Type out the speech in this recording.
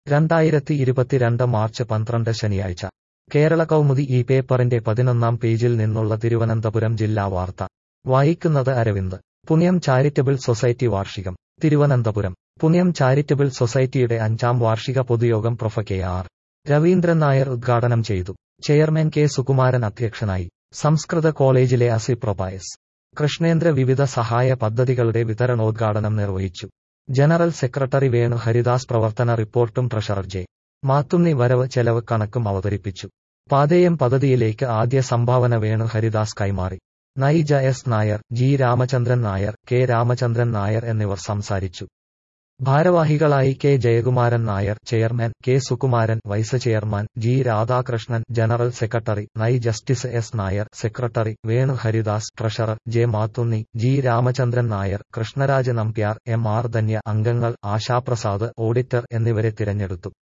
രണ്ടായിരത്തി ഇരുപത്തിരണ്ട് മാർച്ച് പന്ത്രണ്ട് ശനിയാഴ്ച കേരള കൗമുദി ഈ പേപ്പറിന്റെ പതിനൊന്നാം പേജിൽ നിന്നുള്ള തിരുവനന്തപുരം ജില്ലാ വാർത്ത വായിക്കുന്നത് അരവിന്ദ് പുണ്യം ചാരിറ്റബിൾ സൊസൈറ്റി വാർഷികം തിരുവനന്തപുരം പുണ്യം ചാരിറ്റബിൾ സൊസൈറ്റിയുടെ അഞ്ചാം വാർഷിക പൊതുയോഗം prof K R Raveendran Nair ഉദ്ഘാടനം ചെയ്തു ചെയർമാൻ കെ സുകുമാരൻ അധ്യക്ഷനായി സംസ്കൃത കോളേജിലെ അസി പ്രൊബായസ് കൃഷ്ണേന്ദ്ര വിവിധ സഹായ പദ്ധതികളുടെ വിതരണോദ്ഘാടനം നിർവഹിച്ചു ജനറൽ സെക്രട്ടറി വേണു ഹരിദാസ് പ്രവർത്തന റിപ്പോർട്ടും ട്രഷറർ ജെ മാത്തുന്നി വരവ് ചെലവ് കണക്കും അവതരിപ്പിച്ചു പാതയം പദ്ധതിയിലേക്ക് ആദ്യ സംഭാവന വേണു ഹരിദാസ് കൈമാറി Naija S Nair G Ramachandran Nair K Ramachandran Nair എന്നിവർ സംസാരിച്ചു ഭാരവാഹികളായി K Jayakumaran Nair chairman K Sukumaran vice chairman G Radhakrishnan general secretary നൈ justice S Nair secretary Venu Haridas treasurer J Mathunni G Ramachandran Nair Krishnaraj Nambiar M R Dhanya അംഗങ്ങൾ ആശാപ്രസാദ് ഓഡിറ്റർ എന്നിവരെ തിരഞ്ഞെടുത്തു